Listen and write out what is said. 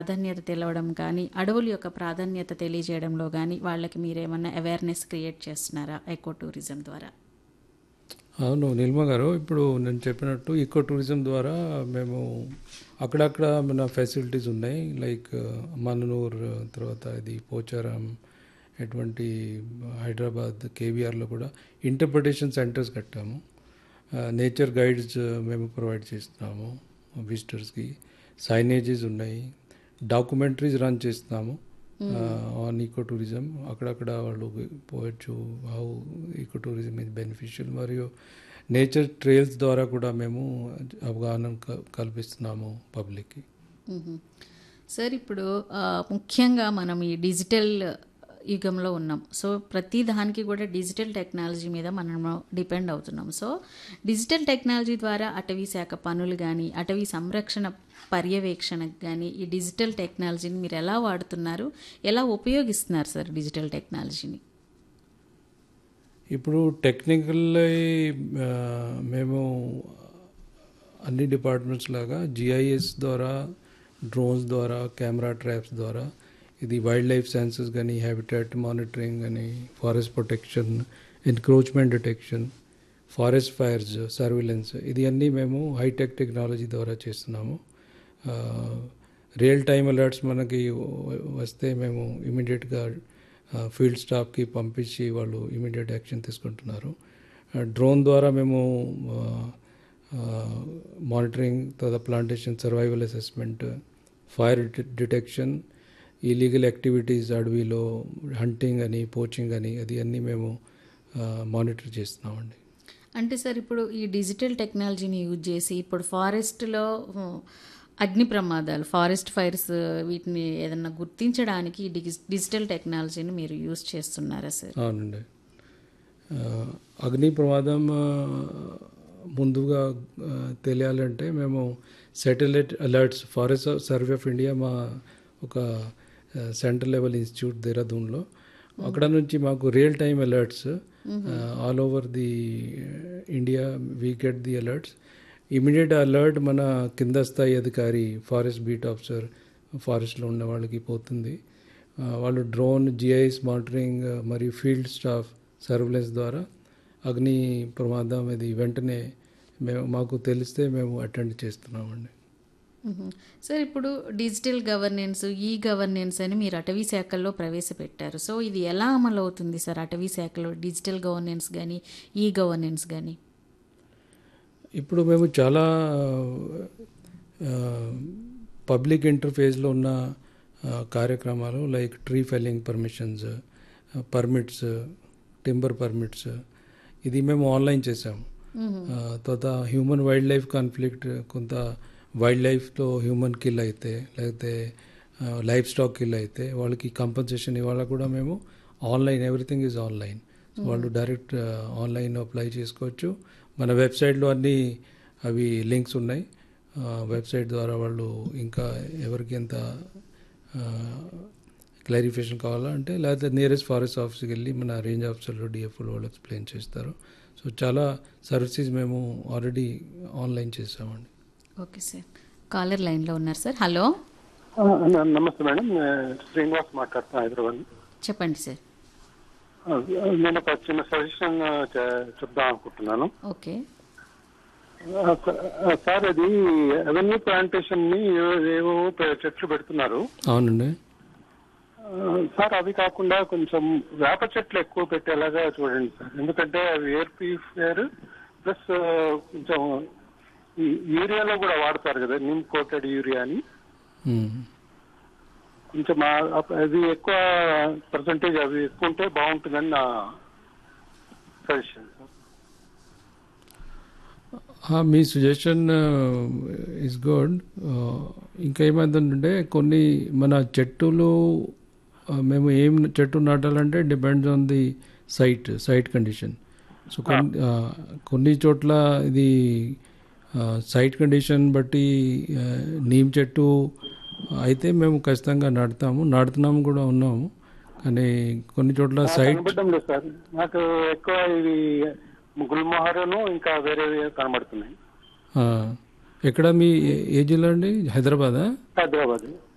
ప్రాధాన్యత తెలవడం కానీ అడవుల యొక్క ప్రాధాన్యత తెలియజేయడంలో కానీ వాళ్ళకి మీరేమన్నా అవేర్నెస్ క్రియేట్ చేస్తున్నారా ఎకో టూరిజం ద్వారా అవును నిల్మ గారు ఇప్పుడు నేను చెప్పినట్టు ఈకో టూరిజం ద్వారా మేము అక్కడక్కడ మన ఫెసిలిటీస్ ఉన్నాయి లైక్ మన్ననూర్ తర్వాత ఇది పోచారం ఎటువంటి హైదరాబాద్ కేవీఆర్లో కూడా ఇంటర్ప్రిటేషన్ సెంటర్స్ కట్టాము నేచర్ గైడ్స్ మేము ప్రొవైడ్ చేస్తున్నాము విజిటర్స్కి సైనేజెస్ ఉన్నాయి డాక్యుమెంటరీస్ రన్ చేస్తున్నాము ఆన్ ఈకో టూరిజం అక్కడక్కడ వాళ్ళు పోవచ్చు how eco tourism is beneficial మరియు నేచర్ ట్రైల్స్ ద్వారా కూడా మేము అవగాహన క- కల్పిస్తున్నాము పబ్లిక్కి మ్మ్. సార్ ఇప్పుడు ఆ, ముఖ్యంగా మనం ఈ డిజిటల్ యుగంలో ఉన్నాం సో ప్రతి దానికి కూడా డిజిటల్ టెక్నాలజీ మీద మనం డిపెండ్ అవుతున్నాం సో డిజిటల్ టెక్నాలజీ ద్వారా అటవీ శాఖ పనులు కానీ అటవీ సంరక్షణ పర్యవేక్షణకు కానీ ఈ డిజిటల్ టెక్నాలజీని మీరు ఎలా వాడుతున్నారు ఎలా ఉపయోగిస్తున్నారు సార్ డిజిటల్ టెక్నాలజీని ఇప్పుడు టెక్నికల్ మేము అన్ని డిపార్ట్మెంట్స్ లాగా జిఐఎస్ ద్వారా డ్రోన్స్ ద్వారా కెమెరా ట్రాప్స్ ద్వారా ఇది వైల్డ్ లైఫ్ సైన్సెస్ కానీ హ్యాబిటాట్ మానిటరింగ్ కానీ forest protection encroachment detection forest fires surveillance ఇది అన్నీ మేము హైటెక్ టెక్నాలజీ ద్వారా చేస్తున్నాము రియల్ టైమ్ అలర్ట్స్ మనకి వ- వస్తే మేము ఇమీడియట్గా ఫీల్డ్ స్టాఫ్కి పంపించి వాళ్ళు ఇమీడియట్ యాక్షన్ తీసుకుంటున్నారు డ్రోన్ ద్వారా మేము మానిటరింగ్ తర్వాత plantation survival assessment fire detection illegal activities అడవిలో హంటింగ్ అని పోచింగ్ అని అది అన్నీ మేము మానిటర్ చేస్తున్నామండి అంటే సార్ ఇప్పుడు ఈ డిజిటల్ టెక్నాలజీని యూజ్ చేసి ఇప్పుడు ఫారెస్ట్లో ఉమ్, అగ్ని ప్రమాదాలు ఫారెస్ట్ ఫైర్స్ వీటిని ఏదన్నా గుర్తించడానికి ఈ డిగి- డిజిటల్ టెక్నాలజీని మీరు యూజ్ చేస్తున్నారా సార్ అవునండి ఆ, అగ్ని ప్రమాదం ఆ, ముందుగా ఆ, తెలియాలంటే మేము satellite alerts forest survey of India మా ఒక సెంట్రల్ లెవెల్ ఇన్స్టిట్యూట్ దేహరాదూన్లో అక్కడ నుంచి మాకు real time alerts all over the India we get the alerts immediate alert మన కింద స్థాయి అధికారి ఫారెస్ట్ బీట్ ఆఫీసర్ ఫారెస్ట్లో ఉన్న వాళ్ళకి పోతుంది ఆ, వాళ్ళు డ్రోన్ జిఐఎస్ మానిటరింగ్ మరియు ఫీల్డ్ స్టాఫ్ సర్వలెన్స్ ద్వారా అగ్ని ప్రమాదం ఇది వెంటనే మేము మాకు తెలిస్తే మేము అటెండ్ చేస్తున్నామండి మ్మ్. సార్ ఇప్పుడు డిజిటల్ గవర్నెన్స్ ఈ గవర్నెన్స్ అని మీరు అటవీ శాఖల్లో ప్రవేశపెట్టారు సో ఇది ఎలా అమలు అవుతుంది సార్ అటవీ శాఖలో డిజిటల్ గవర్నెన్స్ కానీ ఈ గవర్నెన్స్ కానీ ఇప్పుడు మేము చాలా పబ్లిక్ ఇంటర్ఫేస్లో ఉన్న ఆ, కార్యక్రమాలు like tree felling permissions permits timber permits ఇది మేము ఆన్లైన్ చేసాము ఆ, తర్వాత హ్యూమన్ వైల్డ్ లైఫ్ కాన్ఫ్లిక్ట్ కొంత వైల్డ్ లైఫ్తో హ్యూమన్ కిల్ అయితే లేకపోతే లైఫ్ స్టాక్ కిల్ అయితే వాళ్ళకి కంపన్సేషన్ ఇవాళ కూడా మేము ఆన్లైన్ ఎవ్రీథింగ్ ఈజ్ ఆన్లైన్ వాళ్ళు డైరెక్ట్ ఆన్లైన్ అప్లై చేసుకోవచ్చు మన వెబ్సైట్లో అన్ని అవి లింక్స్ ఉన్నాయి వెబ్సైట్ ద్వారా వాళ్ళు ఇంకా ఎవరికి ఎంత క్లారిఫికేషన్ కావాలా అంటే లేకపోతే నియరెస్ట్ ఫారెస్ట్ ఆఫీస్కి వెళ్ళి మన రేంజ్ ఆఫీసర్లు డిఎఫ్ఓ వాళ్ళు ఎక్స్ప్లెయిన్ చేస్తారు సో చాలా సర్వీసెస్ మేము ఆల్రెడీ ఆన్లైన్ చేసామండి ఓకే సార్ కాలర్ లైన్లో ఉన్నారు సార్ హలో ఆ, న- నమస్తే మేడం ఆ, శ్రీనివాస్ మాట్లాడుతున్నా హైదరాబాద్ చెప్పండి సార్ ఆ, నేను ఒక చిన్న సజెషన్ ఆ, చె- చెప్దాం అనుకుంటున్నాను ఓకే ఆ, స- ఆ, సార్ అది అవెన్యూ ప్లాంటేషన్ ని ఏ- ఏవో పె- చెట్లు పెడుతున్నారు అవునండి ఆ, సార్ అవి కాకుండా కొంచెం వేప చెట్లు ఎక్కువ పెట్టేలాగా చూడండి సార్ ఎందుకంటే అవి ఎయిర్ ప్యూరిఫైయర్ ప్లస్ కొంచెం ఈ యూరియాలో కూడా వాడతారు కదా నిమ్ కోటెడ్ యూరియా అని మ్మ్. కొంచెం ఆ- అది ఎక్కువ పర్సంటేజ్ అవి ఎక్కువ ఉంటే బాగుంటుందని నా సజెషన్ సార్ ఆ, మీ సజెషన్ ఇస్ గుడ్ ఇంకా ఏమైందంటే కొన్ని మన చెట్టులు ఆ, మేము ఏం చెట్టు నాటాలంటే depends on the site site condition so కొన్ని ఆ, కొన్ని చోట్ల ఇది సైట్ కండిషన్ బట్టి ఆ, నీమ్ చెట్టు అయితే మేము ఖచ్చితంగా నాటుతాము నాటుతున్నాము కూడా ఉన్నాము కానీ కొన్ని చోట్ల సైట్ కనబడడం లేదు సార్ నాకు ఎక్కువ ఇవి గుల్మోహరను ఇంకా వేరే కనబడుతున్నాయి ఆ, ఎక్కడ మీ ఏ- ఏ జిల్లా అండి హైదరాబాదా హైదరాబాద్